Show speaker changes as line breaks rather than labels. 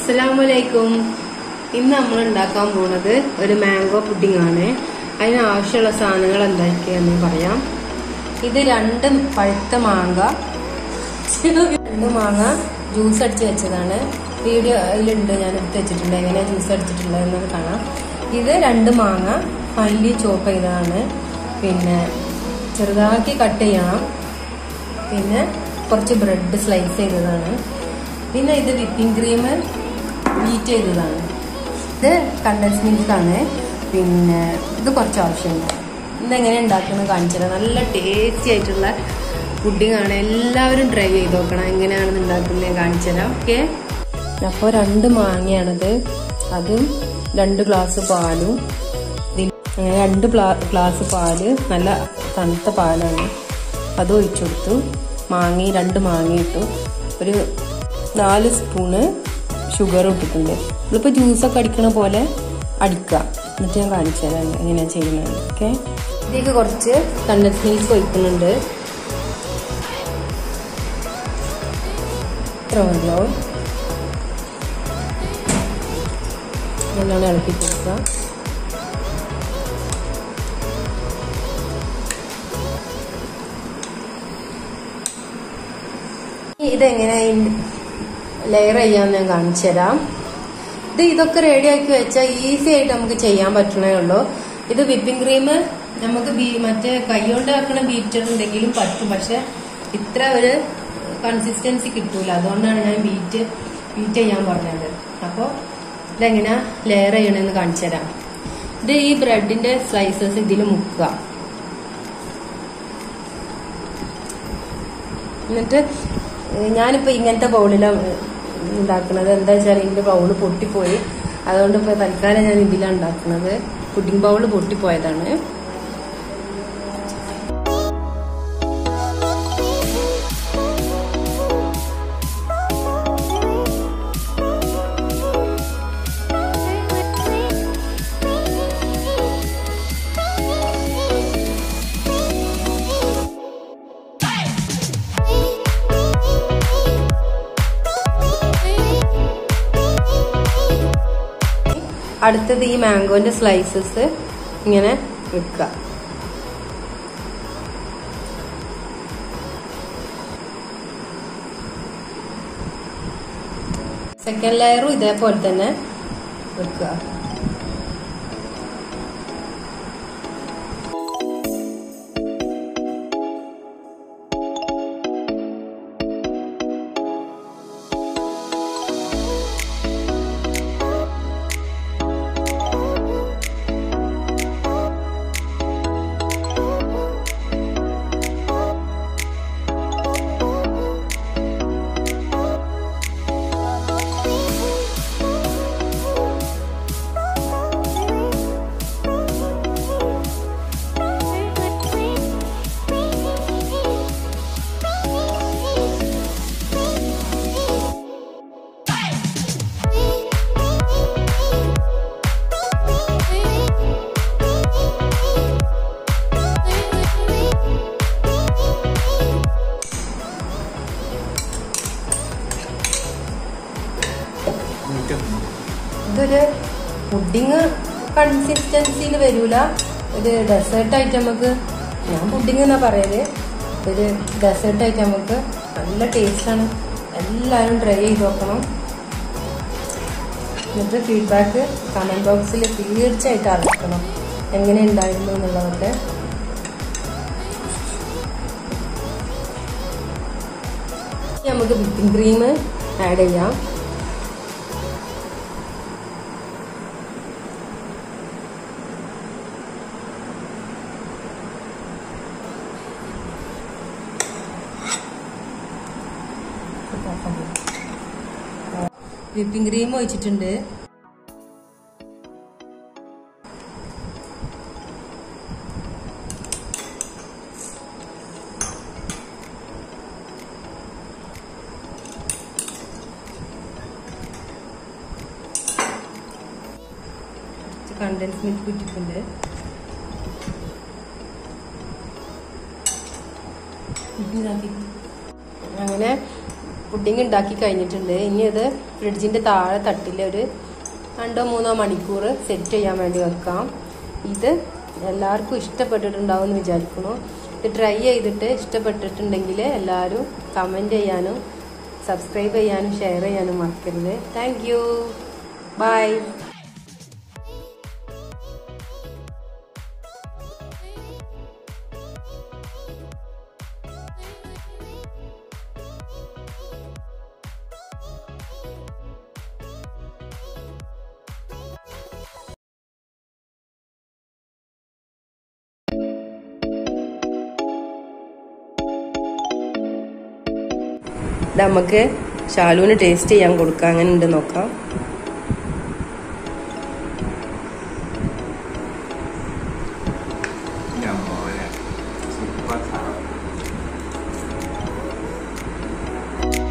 അസ്സലാമലൈക്കും ഇന്ന് നമ്മൾ ഉണ്ടാക്കാൻ പോണത് ഒരു മാംഗോ പുഡിംഗ് ആണ് അതിന് ആവശ്യമുള്ള സാധനങ്ങൾ എന്തൊക്കെയാന്ന് പറയാം ഇത് രണ്ട് പഴുത്ത മാങ്ങ രണ്ട് മാങ്ങ ജ്യൂസ് അടിച്ച് വെച്ചതാണ് വീഡിയോ അതിലുണ്ട് ഞാൻ എടുത്ത് വെച്ചിട്ടുണ്ട് എങ്ങനെ ജ്യൂസ് അടിച്ചിട്ടുള്ളത് എന്നത് കാണാം ഇത് രണ്ട് മാങ്ങ ഫൈനലി ചോപ്പ് ചെയ്തതാണ് പിന്നെ ചെറുതാക്കി കട്ട് ചെയ്യണം പിന്നെ കുറച്ച് ബ്രെഡ് സ്ലൈസ് ചെയ്തതാണ് പിന്നെ ഇത് വിപ്പിംഗ് ക്രീം ബീറ്റ് ചെയ്തതാണ് ഇത് കണ്ടൻസ് മിൽക്കാണ് പിന്നെ ഇത് കുറച്ച് ആവശ്യമുണ്ട് ഇതെങ്ങനെ ഉണ്ടാക്കുന്നത് കാണിച്ചത് നല്ല ടേസ്റ്റി ആയിട്ടുള്ള പുഡിംഗ് ആണ് എല്ലാവരും ട്രൈ ചെയ്ത് നോക്കണം എങ്ങനെയാണ് ഉണ്ടാക്കുന്നത് ഞാൻ കാണിച്ചുതരാം ഓക്കെ അപ്പോൾ രണ്ട് മാങ്ങയാണിത് അതും രണ്ട് ഗ്ലാസ് പാലും ഇതിൽ അങ്ങനെ രണ്ട് ഗ്ലാസ് പാല് നല്ല തണുത്ത പാലാണ് അത് ഒഴിച്ചു കൊടുത്തു മാങ്ങി രണ്ട് മാങ്ങ ഇട്ടു ഒരു നാല് സ്പൂണ് ഷുഗർ ഇട്ടിട്ടുണ്ട് നമ്മളിപ്പോൾ ജ്യൂസൊക്കെ അടിക്കണ പോലെ അടിക്കുക എന്നിട്ട് ഞാൻ കാണിച്ചു തരാം എങ്ങനെയാണ് ചെയ്യുന്നത് ഓക്കെ ഇതിലേക്ക് കുറച്ച് കണ്ടൻസ് മിൽക്ക് ഒഴിക്കുന്നുണ്ട് ഇത്ര മതിയോ നല്ലോണം ഇളക്കി കൊടുക്കുക ഇതെങ്ങനെ ലെയർ ചെയ്യാന്ന് ഞാൻ കാണിച്ചു തരാം ഇത് ഇതൊക്കെ റെഡി ആക്കി വെച്ചാൽ ഈസി ആയിട്ട് നമുക്ക് ചെയ്യാൻ പറ്റണേ ഉള്ളൂ ഇത് വിപ്പിംഗ് ക്രീം നമുക്ക് ബീ മറ്റേ കൈകൊണ്ട് ആക്കണ ബീറ്റർ ഉണ്ടെങ്കിലും പറ്റും പക്ഷെ ഇത്ര ഒരു കൺസിസ്റ്റൻസി കിട്ടൂല അതുകൊണ്ടാണ് ഞാൻ ബീറ്റ് ബീറ്റ് ചെയ്യാൻ പറഞ്ഞത് അപ്പോൾ ഇതെങ്ങനെ ലെയർ ചെയ്യണമെന്ന് കാണിച്ചു തരാം ഇത് ഈ ബ്രെഡിന്റെ സ്ലൈസസ് ഇതിൽ മുക്കുക എന്നിട്ട് ഞാനിപ്പോ ഇങ്ങനത്തെ ബൗളിലാണ് ഉണ്ടാക്കുന്നത് എന്താ വെച്ചാൽ ഇതിന്റെ ബൗള് പൊട്ടിപ്പോയി അതുകൊണ്ട് ഇപ്പൊ തൽക്കാലം ഞാൻ ഇതിലാണ് ഉണ്ടാക്കുന്നത് പുഡിംഗ് ബൗള് പൊട്ടിപ്പോയതാണ് അടുത്തത് ഈ മാംഗോന്റെ സ്ലൈസസ് ഇങ്ങനെ വെക്കുക സെക്കൻഡ് ലെയറും ഇതേപോലെ തന്നെ വെക്കുക ഇതൊരു പുഡിങ് കൺസിസ്റ്റൻസിയിൽ വരൂല ഒരു ഡെസേർട്ട് ആയിട്ട് നമുക്ക് ഞാൻ പുഡിങ് എന്നാ പറയല് ഒരു ഡെസേർട്ട് ആയിട്ട് നമുക്ക് നല്ല ടേസ്റ്റാണ് എല്ലാവരും ട്രൈ ചെയ്ത് നോക്കണം എന്നിട്ട് ഫീഡ്ബാക്ക് കമന്റ് ബോക്സിൽ തീർച്ചയായിട്ടും അറിയിക്കണം എങ്ങനെ ഉണ്ടായിരുന്നു എന്നുള്ളതൊക്കെ നമുക്ക് വിപ്പിംഗ് ക്രീം ആഡ് ചെയ്യാം വിപ്പിംഗ് ക്രീം ഒഴിച്ചിട്ടുണ്ട് കണ്ടൻസ് മിൽക്ക് ഇട്ടിട്ടുണ്ട് അങ്ങനെ പുഡിംഗ് ഉണ്ടാക്കി കഴിഞ്ഞിട്ടുണ്ട് ഇനി ഇത് ഫ്രിഡ്ജിന്റെ താഴെ തട്ടിൽ ഒരു രണ്ടോ മൂന്നോ മണിക്കൂർ സെറ്റ് ചെയ്യാൻ വേണ്ടി വെക്കാം ഇത് എല്ലാവർക്കും ഇഷ്ടപ്പെട്ടിട്ടുണ്ടാവും എന്ന് വിചാരിക്കുന്നു ഇത് ട്രൈ ചെയ്തിട്ട് ഇഷ്ടപ്പെട്ടിട്ടുണ്ടെങ്കിൽ എല്ലാവരും കമൻറ്റ് ചെയ്യാനും സബ്സ്ക്രൈബ് ചെയ്യാനും ഷെയർ ചെയ്യാനും മറക്കരുത് താങ്ക് യു ബൈ ഇത് നമുക്ക് ഷാലുവിന് ടേസ്റ്റ് ചെയ്യാൻ കൊടുക്കാം അങ്ങനെ ഉണ്ട് നോക്കാം
ഞാൻ മോനെ സൂപ്പർ സാധനം